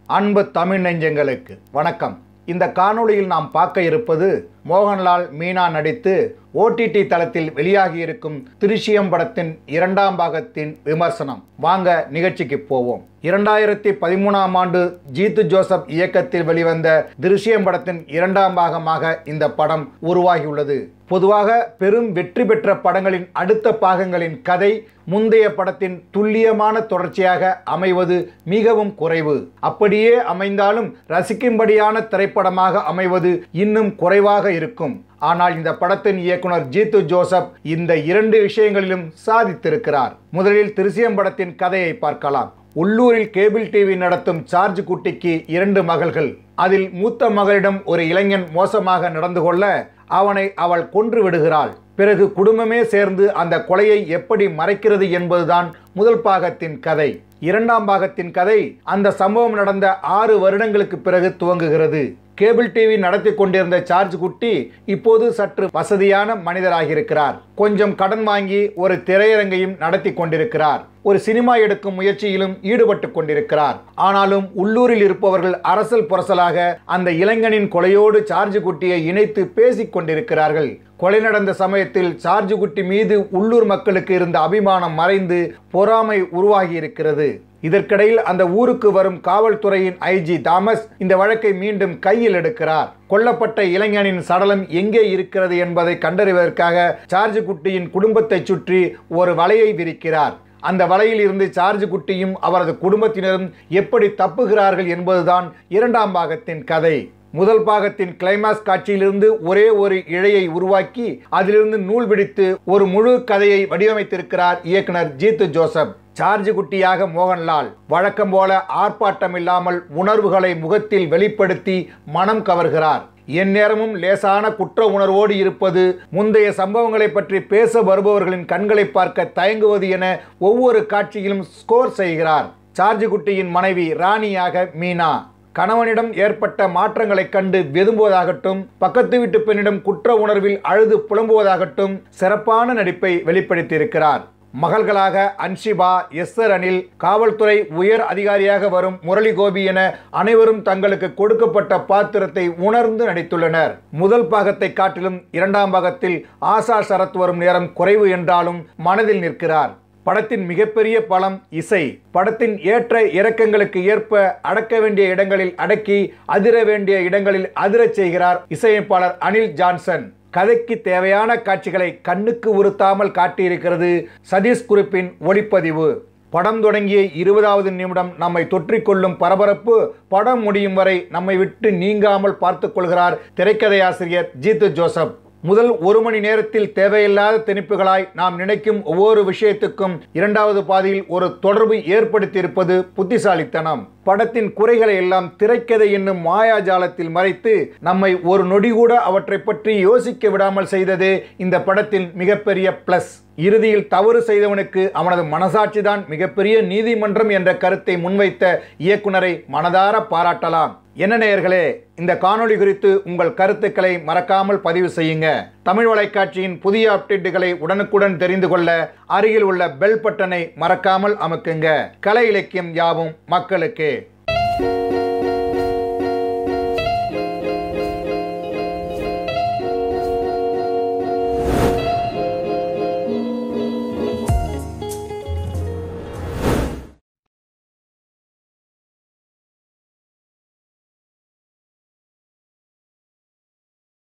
அன்பு தமிழ் நெஞ்சங்களுக்கு வணக்கம் இந்த காணொளியில் நாம் பார்க்க இருப்பது மோகன்லால் மீனா நடித்து ஓடிடி தளத்தில் வெளியாகியிருக்கும் திருஷ்யம் படத்தின் இரண்டாம் பாகத்தின் விமர்சனம் வாங்க நிகழ்ச்சிக்கு போவோம் இரண்டாயிரத்தி பதிமூணாம் ஆண்டு ஜீத்து ஜோசப் இயக்கத்தில் வெளிவந்த திருஷ்யம் படத்தின் இரண்டாம் பாகமாக இந்த படம் உருவாகியுள்ளது பொதுவாக பெரும் வெற்றி பெற்ற படங்களின் அடுத்த பாகங்களின் கதை முந்தைய படத்தின் துல்லியமான தொடர்ச்சியாக அமைவது மிகவும் குறைவு அப்படியே அமைந்தாலும் ரசிக்கும்படியான திரைப்படமாக அமைவது இன்னும் குறைவாக இருக்கும் ஆனால் இந்த படத்தின் இயக்குனர் ஜீத்து ஜோசப் இந்த இரண்டு விஷயங்களிலும் சாதித்திருக்கிறார் முதலில் திருசியம் படத்தின் கதையை பார்க்கலாம் உள்ளூரில் கேபிள் டிவி நடத்தும் சார்ஜ் குட்டிக்கு இரண்டு மகள்கள் அதில் மூத்த மகளிடம் ஒரு இளைஞன் மோசமாக நடந்து கொள்ள அவனை அவள் கொன்று விடுகிறாள் பிறகு குடும்பமே சேர்ந்து அந்த கொலையை எப்படி மறைக்கிறது என்பதுதான் முதல் பாகத்தின் கதை இரண்டாம் பாகத்தின் கதை அந்த சம்பவம் நடந்த ஆறு வருடங்களுக்கு பிறகு துவங்குகிறது கேபிள் டிவி நடத்தி கொண்டிருந்த சார்ஜ் குட்டி இப்போது சற்று வசதியான மனிதராகியிருக்கிறார் கொஞ்சம் கடன் வாங்கி ஒரு திரையரங்கையும் நடத்தி கொண்டிருக்கிறார் ஒரு சினிமா எடுக்கும் முயற்சியிலும் ஈடுபட்டு கொண்டிருக்கிறார் ஆனாலும் உள்ளூரில் இருப்பவர்கள் அரசல் புரசலாக அந்த இளைஞனின் கொலையோடு சார்ஜ் குட்டியை இணைத்து பேசிக் கொண்டிருக்கிறார்கள் கொலை நடந்த சமயத்தில் சார்ஜ் குட்டி மீது உள்ளூர் மக்களுக்கு இருந்த அபிமானம் மறைந்து பொறாமை உருவாகி இருக்கிறது இதற்கிடையில் அந்த ஊருக்கு வரும் காவல்துறையின் ஐஜி தாமஸ் இந்த வழக்கை மீண்டும் கையில் எடுக்கிறார் கொல்லப்பட்ட இளைஞனின் சடலம் எங்கே இருக்கிறது என்பதை கண்டறிவதற்காக சார்ஜ் குட்டியின் குடும்பத்தை சுற்றி ஒரு வலையை விரிக்கிறார் அந்த வலையில் இருந்து சார்ஜ் குட்டியும் அவரது குடும்பத்தினரும் எப்படி தப்புகிறார்கள் என்பதுதான் இரண்டாம் பாகத்தின் கதை முதல் பாகத்தின் கிளைமாக்ஸ் காட்சியிலிருந்து ஒரே ஒரு இழையை உருவாக்கி அதிலிருந்து நூல் பிடித்து ஒரு முழு கதையை வடிவமைத்திருக்கிறார் இயக்குனர் ஜீத்து ஜோசப் சார்ஜ் குட்டியாக மோகன்லால் வழக்கம் போல ஆர்ப்பாட்டம் இல்லாமல் உணர்வுகளை முகத்தில் வெளிப்படுத்தி மனம் கவர்கிறார் எந்நேரமும் லேசான குற்ற உணர்வோடு இருப்பது முந்தைய சம்பவங்களை பற்றி பேச வருபவர்களின் கண்களை பார்க்க தயங்குவது என ஒவ்வொரு காட்சியிலும் ஸ்கோர் செய்கிறார் சார்ஜ் குட்டியின் மனைவி ராணியாக மீனா கணவனிடம் ஏற்பட்ட மாற்றங்களைக் கண்டு வெதும்புவதாகட்டும் பக்கத்து வீட்டு பெண்ணிடம் குற்ற உணர்வில் அழுது புலம்புவதாகட்டும் சிறப்பான நடிப்பை வெளிப்படுத்தியிருக்கிறார் மகள்களாக அன்ஷிபா எஸ்ஸர் அனில் காவல்துறை உயர் அதிகாரியாக வரும் முரளி கோபி என அனைவரும் தங்களுக்கு கொடுக்கப்பட்ட பாத்திரத்தை உணர்ந்து நடித்துள்ளனர் முதல் பாகத்தை காட்டிலும் இரண்டாம் பாகத்தில் ஆசா சரத் வரும் நேரம் குறைவு என்றாலும் மனதில் நிற்கிறார் படத்தின் மிகப்பெரிய பலம் இசை படத்தின் ஏற்ற இறக்கங்களுக்கு ஏற்ப அடக்க வேண்டிய இடங்களில் அடக்கி அதிர வேண்டிய இடங்களில் அதிரச் செய்கிறார் இசையமைப்பாளர் அனில் ஜான்சன் கதைக்கு தேவையான காட்சிகளை கண்ணுக்கு உறுத்தாமல் காட்டியிருக்கிறது சதீஷ் குறிப்பின் ஒளிப்பதிவு படம் தொடங்கிய இருபதாவது நிமிடம் நம்மை தொற்றிக்கொள்ளும் பரபரப்பு படம் முடியும் வரை நம்மை விட்டு நீங்காமல் பார்த்துக் கொள்கிறார் திரைக்கதையாசிரியர் ஜீத்து ஜோசப் முதல் ஒரு மணி நேரத்தில் தேவையில்லாத திணிப்புகளாய் நாம் நினைக்கும் ஒவ்வொரு விஷயத்துக்கும் இரண்டாவது பாதியில் ஒரு தொடர்பு ஏற்படுத்தியிருப்பது புத்திசாலித்தனம் படத்தின் குறைகளை எல்லாம் திரைக்கதை என்னும் மாயாஜாலத்தில் மறைத்து நம்மை ஒரு நொடி கூட அவற்றை பற்றி யோசிக்க விடாமல் செய்ததே இந்த படத்தின் மிகப்பெரிய பிளஸ் இறுதியில் தவறு செய்தவனுக்கு அவனது மனசாட்சிதான் மிகப்பெரிய நீதிமன்றம் என்ற கருத்தை முன்வைத்த இயக்குனரை மனதார பாராட்டலாம் என்ன நேயர்களே இந்த காணொளி குறித்து உங்கள் கருத்துக்களை மறக்காமல் பதிவு செய்யுங்க தமிழ் வலைக்காட்சியின் புதிய அப்டேட்டுகளை உடனுக்குடன் தெரிந்து கொள்ள அருகில் உள்ள பெல் பட்டனை மறக்காமல் அமுக்குங்க கலை இலக்கியம் யாவும் மக்களுக்கு